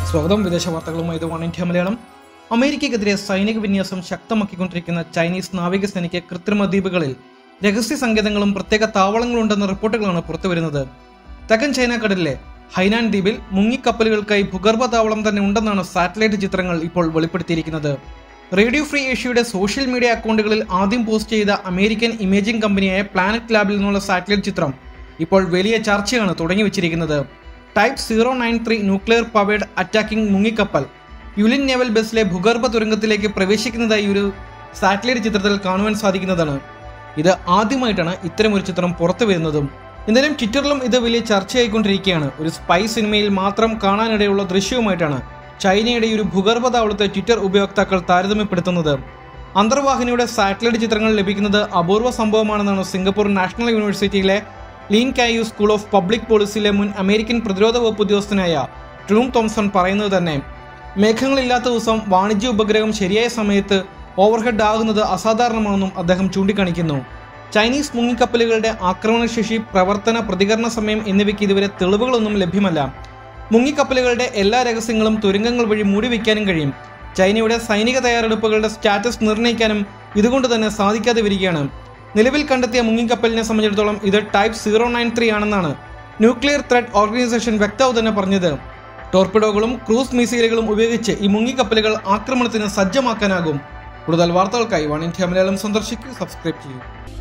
സ്വാഗതം വിദേശ വാർത്തകളുമായി ഇത് വൺ ഇന്ത്യ മലയാളം അമേരിക്കയ്ക്കെതിരെ സൈനിക വിന്യാസം ശക്തമാക്കിക്കൊണ്ടിരിക്കുന്ന ചൈനീസ് നാവികസേനയ്ക്ക് കൃത്രിമ ദ്വീപുകളിൽ രഹസ്യ സങ്കേതങ്ങളും പ്രത്യേക താവളങ്ങളും ഉണ്ടെന്ന റിപ്പോർട്ടുകളാണ് പുറത്തുവരുന്നത് തെക്കൻ ചൈന കടലിലെ ഹൈനാൻ ദ്വീപിൽ മുങ്ങിക്കപ്പലുകൾക്കായി ഭൂഗർഭ താവളം തന്നെ ഉണ്ടെന്നാണ് സാറ്റലൈറ്റ് ചിത്രങ്ങൾ ഇപ്പോൾ വെളിപ്പെടുത്തിയിരിക്കുന്നത് റേഡിയോ ഫ്രീ ഏഷ്യയുടെ സോഷ്യൽ മീഡിയ അക്കൗണ്ടുകളിൽ ആദ്യം പോസ്റ്റ് ചെയ്ത അമേരിക്കൻ ഇമേജിംഗ് കമ്പനിയായ പ്ലാനറ്റ് ലാബിൽ നിന്നുള്ള സാറ്റലൈറ്റ് ചിത്രം ഇപ്പോൾ വലിയ ചർച്ചയാണ് തുടങ്ങി വെച്ചിരിക്കുന്നത് type zero nine three nuclear powered attacking മുങ്ങിക്കപ്പൽ യുലിൻ നേവൽ ബസിലെ ഭൂഗർഭ തുരങ്കത്തിലേക്ക് പ്രവേശിക്കുന്നതായി ഒരു സാറ്റലൈറ്റ് ചിത്രത്തിൽ കാണുവാൻ സാധിക്കുന്നതാണ് ഇത് ആദ്യമായിട്ടാണ് ഇത്തരമൊരു ചിത്രം പുറത്തു വരുന്നതും എന്തായാലും ട്വിറ്ററിലും ഇത് വലിയ ചർച്ചയായിക്കൊണ്ടിരിക്കുകയാണ് ഒരു സ്പൈ സിനിമയിൽ മാത്രം കാണാനിടയുള്ള ദൃശ്യവുമായിട്ടാണ് ചൈനയുടെ ഈ ഒരു ഭൂഗർഭ താവളത്തെ ട്വിറ്റർ ഉപയോക്താക്കൾ താരതമ്യപ്പെടുത്തുന്നത് അന്തർവാഹിനിയുടെ സാറ്റലൈറ്റ് ചിത്രങ്ങൾ ലഭിക്കുന്നത് അപൂർവ സംഭവമാണെന്നാണ് സിംഗപ്പൂർ നാഷണൽ യൂണിവേഴ്സിറ്റിയിലെ Lee Kuan Yew school of public പോളിസിയിലെ മുൻ അമേരിക്കൻ പ്രതിരോധ വകുപ്പ് ഉദ്യോഗസ്ഥനായ ട്രൂം തോംസൺ പറയുന്നത് തന്നെ മേഘങ്ങളില്ലാത്ത ദിവസം വാണിജ്യ ഉപഗ്രഹം ശരിയായ സമയത്ത് ഓവർഹെഡ് ആകുന്നത് അസാധാരണമാണെന്നും അദ്ദേഹം ചൂണ്ടിക്കാണിക്കുന്നു ചൈനീസ് മുങ്ങിക്കപ്പലുകളുടെ ആക്രമണശേഷി പ്രവർത്തന പ്രതികരണ സമയം എന്നിവയ്ക്ക് ഇതുവരെ തെളിവുകളൊന്നും ലഭ്യമല്ല മുങ്ങിക്കപ്പലുകളുടെ എല്ലാ രഹസ്യങ്ങളും തുരങ്കങ്ങൾ വഴി മൂടിവെക്കാനും കഴിയും ചൈനയുടെ സൈനിക തയ്യാറെടുപ്പുകളുടെ സ്റ്റാറ്റസ് നിർണ്ണയിക്കാനും ഇതുകൊണ്ട് തന്നെ സാധിക്കാതെ വരികയാണ് നിലവിൽ കണ്ടെത്തിയ മുങ്ങിക്കപ്പലിനെ സംബന്ധിച്ചിടത്തോളം ഇത് ടൈപ്പ് സീറോ നയൻ ത്രീ ആണെന്നാണ് ന്യൂക്ലിയർ ത്രെഡ് ഓർഗനൈസേഷൻ വ്യക്താവ് തന്നെ പറഞ്ഞത് ടോർപിഡോകളും ക്രൂസ് മിസൈലുകളും ഉപയോഗിച്ച് ഈ മുങ്ങിക്കപ്പലുകൾ ആക്രമണത്തിന് സജ്ജമാക്കാനാകും കൂടുതൽ വാർത്തകൾക്കായി വൺ ഇന്ത്യ മലയാളം സന്ദർശിക്കൂ സബ്സ്ക്രൈബ് ചെയ്യൂ